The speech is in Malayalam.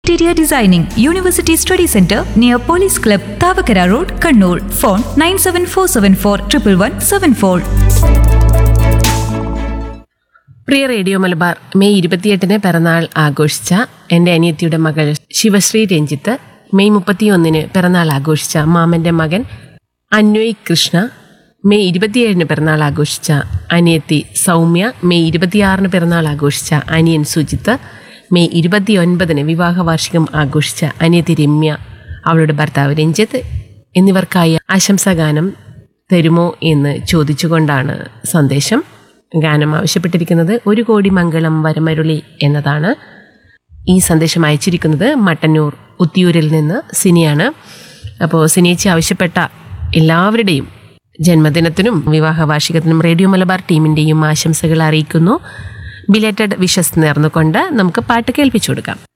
interior designing university study centre near police club Thavakkara road Kannur phone nine seven four seven four triple one seven four Priya radio Malabar May ഇരുപത്തിയെട്ടിന് പിറന്നാൾ ആഘോഷിച്ച എൻ്റെ അനിയത്തിയുടെ മകൾ ശിവശ്രീ രഞ്ജിത്ത് മെയ് മുപ്പത്തിയൊന്നിന് പിറന്നാൾ ആഘോഷിച്ച മാമൻ്റെ മകൻ അന്വയ് കൃഷ്ണ മെയ് ഇരുപത്തിയേഴിന് പിറന്നാൾ ആഘോഷിച്ച അനിയത്തി സൗമ്യ മെയ് ഇരുപത്തിയാറിന് പിറന്നാൾ ആഘോഷിച്ച അനിയൻ സുജിത്ത് മെയ് ഇരുപത്തിയൊൻപതിന് വിവാഹ വാർഷികം ആഘോഷിച്ച അനിയത്തി രമ്യ അവളുടെ ഭർത്താവ് രഞ്ജിത്ത് എന്നിവർക്കായി ആശംസാഗാനം തരുമോ എന്ന് ചോദിച്ചുകൊണ്ടാണ് സന്ദേശം ഗാനം ആവശ്യപ്പെട്ടിരിക്കുന്നത് ഒരു കോടി മംഗളം വരമരുളി എന്നതാണ് ഈ സന്ദേശം അയച്ചിരിക്കുന്നത് മട്ടന്നൂർ ഉത്തിയൂരിൽ നിന്ന് സിനിയാണ് അപ്പോൾ സിനിയേച്ചി ആവശ്യപ്പെട്ട എല്ലാവരുടെയും ജന്മദിനത്തിനും വിവാഹ വാർഷികത്തിനും റേഡിയോ മലബാർ ടീമിൻ്റെയും ആശംസകൾ അറിയിക്കുന്നു ബിലേറ്റഡ് വിഷസ് നേർന്നുകൊണ്ട് നമുക്ക് പാട്ട് കേൾപ്പിച്ചു കൊടുക്കാം